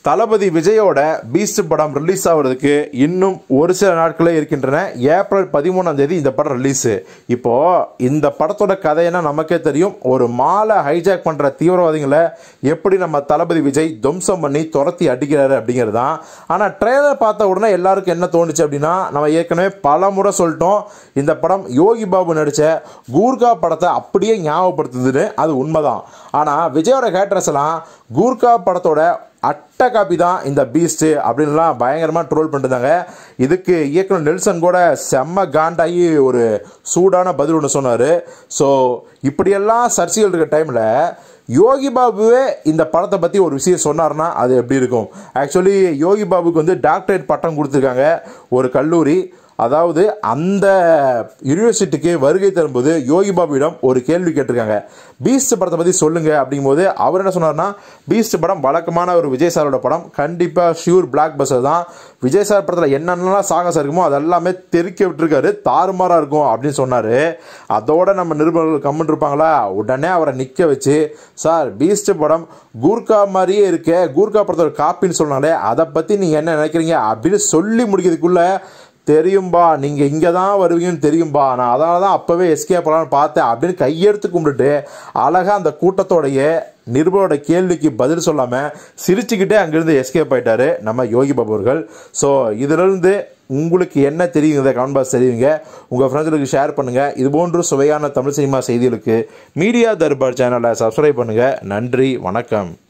தளபதி விஜயோட பீஸ்ட் படம் ரிலீஸ் ஆகிறதுக்கு இன்னும் ஒரு சில நாட்களே இருக்கின்றன ஏப்ரல் பதிமூணாம் தேதி இந்த படம் ரிலீஸு இப்போ இந்த படத்தோட கதைன்னா நமக்கே தெரியும் ஒரு மாலை ஹைஜாக் பண்ற தீவிரவாதிகளை எப்படி நம்ம தளபதி விஜய் துவம்சம் பண்ணி துரத்தி அடிக்கிறாரு அப்படிங்கிறது தான் ஆனால் ட்ரெய்லர் பார்த்த உடனே எல்லாருக்கும் என்ன தோணுச்சு அப்படின்னா நம்ம ஏற்கனவே பல முறை சொல்லிட்டோம் இந்த படம் யோகி பாபு நடித்த கூர்கா படத்தை அப்படியே ஞாபகப்படுத்துதுன்னு அது உண்மைதான் ஆனால் விஜயோட கேரக்டர்ஸ் எல்லாம் கூர்கா படத்தோட அட்டை காப்பி தான் இந்த பீஸ்ட்டு அப்படின்லாம் பயங்கரமாக ட்ரோல் பண்ணிருந்தாங்க இதுக்கு இயக்குனர் நெல்சன் கூட செம்ம காண்டாகி ஒரு சூடான பதில் ஒன்று சொன்னார் ஸோ இப்படியெல்லாம் சர்ச்சைகள் இருக்க டைமில் யோகி பாபுவே இந்த படத்தை பற்றி ஒரு விஷயம் சொன்னார்னா அது எப்படி இருக்கும் ஆக்சுவலி யோகி பாபுக்கு வந்து டாக்டரேட் பட்டம் கொடுத்துருக்காங்க ஒரு கல்லூரி அதாவது அந்த யூனிவர்சிட்டிக்கு வருகை தரும்போது யோகி பாபுவிடம் ஒரு கேள்வி கேட்டிருக்காங்க பீஸ்ட் படத்தை பற்றி சொல்லுங்க அப்படிங்கும்போது அவர் என்ன சொன்னார்னா பீஸ்ட் படம் வழக்கமான ஒரு விஜய் சாரோட படம் கண்டிப்பாக ஷியூர் பிளாக் பஸ்ஸர் தான் விஜய் சார் படத்தில் என்னென்னலாம் சாகஸ் இருக்குமோ அதெல்லாமே தெறிக்க விட்டுருக்காரு தாறுமாறாக இருக்கும் அப்படின்னு சொன்னார் அதோட நம்ம நிருபர்கள் கம்முன்னு இருப்பாங்களா உடனே அவரை நிற்க வச்சு சார் பீஸ்ட் படம் கூர்கா மாதிரியே இருக்கே கூர்கா படத்தோட காப்பின்னு சொன்னாலே அதை பற்றி நீங்கள் என்ன நினைக்கிறீங்க அப்படின்னு சொல்லி முடிக்கிறதுக்குள்ள தெரியும்பா நீங்கள் இங்கே தான் வருவீங்கன்னு தெரியும்பா நான் அதனால தான் அப்போவே எஸ்கே போகலான்னு பார்த்தேன் அப்படின்னு கையெடுத்து கும்பிட்டுட்டு அழகாக அந்த கூட்டத்தோடைய நிருபரோட கேள்விக்கு பதில் சொல்லாமல் சிரிச்சுக்கிட்டே அங்கேருந்து எஸ்கேப் ஆயிட்டாரு நம்ம யோகி பாபு அவர்கள் ஸோ இதிலிருந்து உங்களுக்கு என்ன தெரியுங்கிறத கமெண்ட் பாக்ஸ் தெரியுங்க உங்கள் ஃப்ரெண்ட்ஸுக்கு ஷேர் பண்ணுங்கள் இது போன்று சுவையான தமிழ் சினிமா செய்திகளுக்கு மீடியா தர்பார் சேனலை சப்ஸ்கிரைப் பண்ணுங்கள் நன்றி வணக்கம்